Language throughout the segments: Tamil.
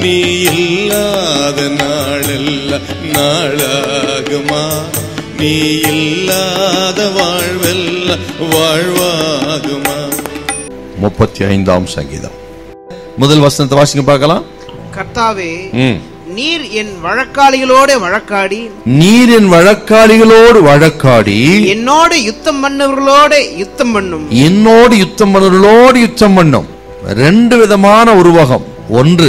நீ இல்லாத நாளெல்லாம் நாளாகுமா நீ இல்லாத வாழ்வெல்லாம் வாழ்வாகுமா முப்பத்தி ஐந்தாம் சங்கீதம் முதல் வசனத்தை வாசிங்க பார்க்கலாம் கர்த்தாவே ம். நீர் என் வழக்காளிகளோட வழக்காடி நீரின் வழக்காளிகளோடு வழக்காடி என்னோட யுத்தம் பண்ணவர்களோட யுத்தம் பண்ணும் என்னோடு யுத்தம் பண்ணுறவர்களோடு யுத்தம் பண்ணும் ரெண்டு விதமான உருவகம் ஒன்று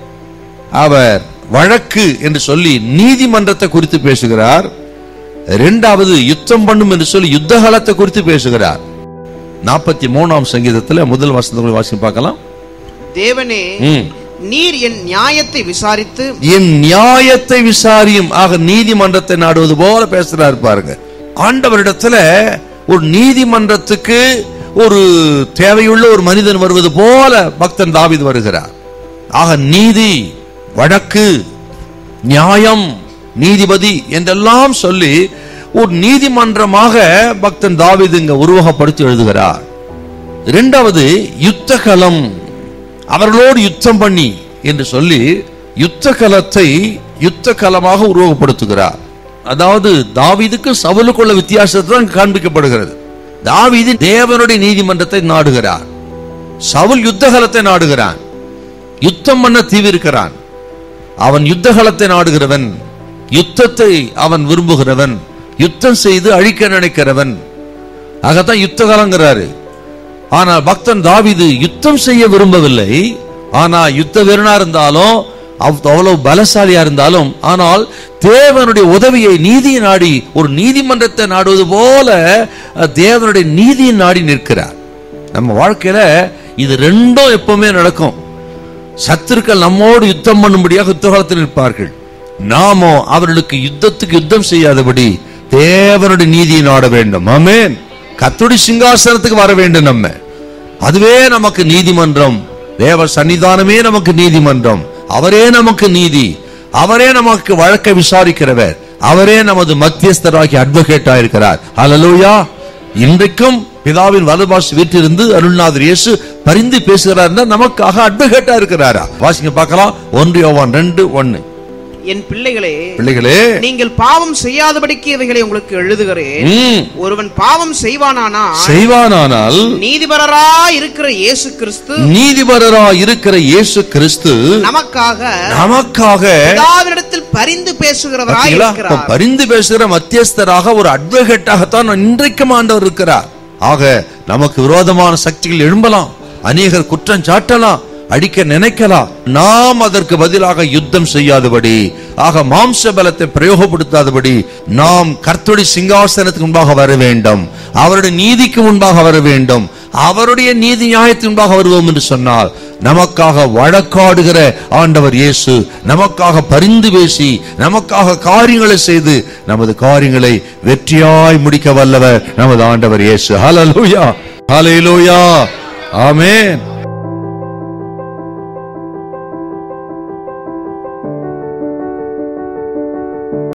அவர் வழக்கு என்று சொல்லி நீதிமன்றத்தை குறித்து பேசுகிறார் இரண்டாவது யுத்தம் பண்ணும் என்று சொல்லி யுத்தகாலத்தை குறித்து பேசுகிறார் நாற்பத்தி மூணாம் சங்கீதத்துல முதல் வசனத்தை வாசி பார்க்கலாம் தேவனே ம். நீர் என் நியாயத்தை விசாரித்து என் நியாயத்தை விசாரியும் ஆக நீதிமன்றத்தை நாடுவது போல பேசுறாரு பாருங்க ஆண்டவரிடத்துல ஒரு நீதிமன்றத்துக்கு ஒரு தேவையுள்ள ஒரு மனிதன் வருவது போல பக்தன் தாவீது வருகிறார் ஆக நீதி வழக்கு நியாயம் நீதிபதி என்றெல்லாம் சொல்லி ஒரு நீதிமன்றமாக பக்தன் தாவீது இங்க உருவகப்படுத்தி எழுதுகிறார் இரண்டாவது யுத்த களம் அவர்களோடு யுத்தம் பண்ணி என்று சொல்லி யுத்த களத்தை யுத்த களமாக உருவகப்படுத்துகிறார் அதாவது தாவீதுக்கு சவுலுக்குள்ள வித்தியாசத்தை தான் காண்பிக்கப்படுகிறது தாவீது தேவனுடைய நீதிமன்றத்தை நாடுகிறார் சவுல் யுத்த களத்தை நாடுகிறான் யுத்தம் பண்ண தீவிருக்கிறான் அவன் யுத்த களத்தை நாடுகிறவன் யுத்தத்தை அவன் விரும்புகிறவன் யுத்தம் செய்து அழிக்க நினைக்கிறவன் ஆகத்தான் யுத்த காலங்கிறாரு ஆனால் பக்தன் தாவீது யுத்தம் செய்ய விரும்பவில்லை ஆனா யுத்த வீரனா இருந்தாலும் அவ்- அவ்வளவு பலசாலியா இருந்தாலும் ஆனால் தேவனுடைய உதவியை நீதியை நாடி ஒரு நீதிமன்றத்தை நாடுவது போல அஹ், தேவனுடைய நீதியை நாடி நிற்கிறார் நம்ம வாழ்க்கையில இது ரெண்டும் எப்பவுமே நடக்கும் சத்துருக்கள் நம்மோடு யுத்தம் பண்ணும்படியாக யுத்த காலத்தில் நிற்பார்கள் நாமோ அவர்களுக்கு யுத்தத்துக்கு யுத்தம் செய்யாதபடி தேவனுடைய நீதியை நாட வேண்டும் ஆமென் கத்துடி சிங்காசனத்துக்கு வர வேண்டும் நம்ம அதுவே நமக்கு நீதிமன்றம் தேவ சன்னிதானமே நமக்கு நீதிமன்றம் அவரே நமக்கு நீதி அவரே நமக்கு வழக்கை விசாரிக்கிறவர் அவரே நமது மத்தியஸ்தராகி அட்வொகேட்டா இருக்கிறார் ஹalleluya இன்றைக்கும் பிதாவின் வலதுபாஷ் வீட்டிலிருந்து அருள்நாதர் இயேசு பரிந்து பேசுகிறார் நமக்காக அட்வொகேட்டா இருக்கிறாரா வாசிங்க பார்க்கலாம் ஒன்று யோவான் ரெண்டு ஒன்னு என் பிள்ளைகளே பிள்ளைகளே நீங்கள் பாவம் செய்யாதபடிக்கு இவைகளை உங்களுக்கு எழுதுகிறேன் ம், ஒருவன் பாவம் செய்வானானா செய்வானானால் நீதிபரரா இருக்கிற இயேசு கிறிஸ்து நீதிபரரா இருக்கிற இயேசு கிறிஸ்து நமக்காக நமக்காக பிதாவினிடத்தில் பரிந்து பேசுகிறவராய் பாத்தீங்களா? இப்ப இருக்கிறார் பரிந்து பேசுகிற மத்தியஸ்தராக ஒரு அட்வொகேட்டாகத்தான் இன்றைக்கும் ஆண்டவர் இருக்கிறார் ஆக நமக்கு விரோதமான சக்திகள் எழும்பலாம் அநேகர் குற்றம் சாட்டலாம் அடிக்க நினைக்கலாம் நாம் அதற்கு பதிலாக யுத்தம் செய்யாதபடி ஆக மாம்ச பலத்தை பிரயோகப்படுத்தாதபடி நாம் கர்த்தருடைய சிங்காசனத்துக்கு முன்பாக வர வேண்டும் அவருடைய நீதிக்கு முன்பாக வர வேண்டும் அவருடைய நீதி நியாயத்தின் முன்பாக வருவோம் என்று சொன்னால் நமக்காக வழக்காடுகிற ஆண்டவர் இயேசு நமக்காக பரிந்து பேசி நமக்காக காரியங்களை செய்து நமது காரியங்களை வெற்றியாய் முடிக்க வல்லவர் நமது ஆண்டவர் இயேசு ஹalleluya ஹalleluya ஆமென்